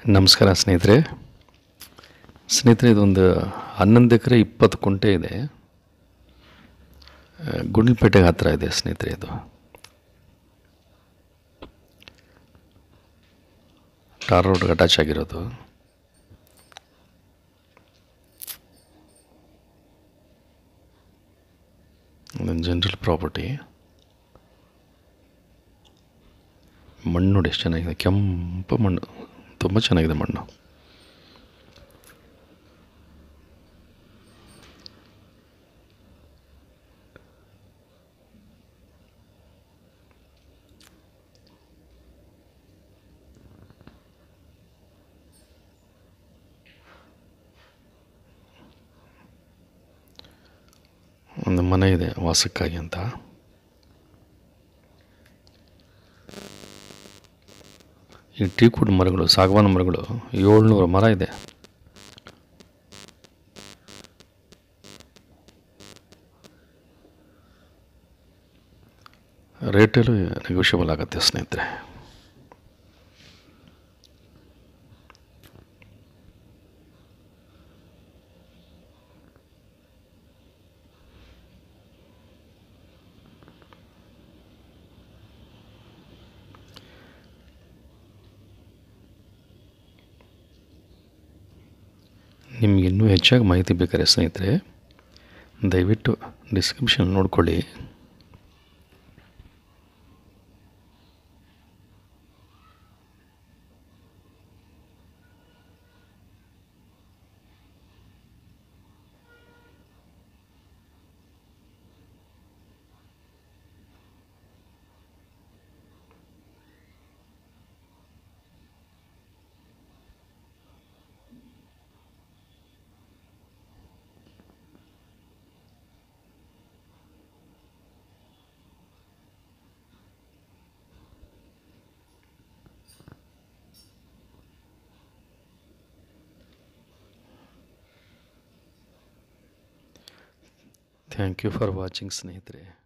ನಮಸ್ಕಾರ ಸ್ನೇಹಿತರೆ ಸ್ನೇಹಿತರೆ ಇದೊಂದು ಹನ್ನೊಂದು ಎಕರೆ ಇಪ್ಪತ್ತು ಕುಂಟೆ ಇದೆ ಆ, ಗುಂಡ್ಲಪೇಟೆಗೆ ಹತ್ತಿರ ಇದೆ ಸ್ನೇಹಿತರೆ ಇದು ಟಾರ್ ರೋಡ್ಗೆ ಅಟ್ಯಾಚ್ ಆಗಿರೋದು ಇದೊಂದು ಜನರಲ್ ಪ್ರಾಪರ್ಟಿ ಮಣ್ಣು ನೋಡಿ ಎಷ್ಟು ಚೆನ್ನಾಗಿದೆ ಕೆಂಪು ಮಣ್ಣು ತುಂಬ ಚೆನ್ನಾಗಿದೆ ಮಣ್ಣು ಒಂದು ಮನೆ ಇದೆ ವಾಸಕ್ಕಾಗಿ ಅಂತ ಈ ಟೀಕುಡ್ ಮರಗಳು ಸಾಗವಾನ ಮರಗಳು ಏಳ್ನೂರು ಮರ ಇದೆ ರೇಟಲ್ಲೂ ನೆಗೋಷಿಯಬಲ್ ಆಗುತ್ತೆ ಸ್ನೇಹಿತರೆ ನಿಮ್ಗೆ ಇನ್ನೂ ಹೆಚ್ಚಾಗಿ ಮಾಹಿತಿ ಬೇಕಾದ್ರೆ ಸ್ನೇಹಿತರೆ ದಯವಿಟ್ಟು ಡಿಸ್ಕ್ರಿಪ್ಷನ್ ನೋಡ್ಕೊಳ್ಳಿ ಥ್ಯಾಂಕ್ ಯು ಫಾರ್ ವಾಚಿಂಗ್ ಸ್ನೇಹಿತರೆ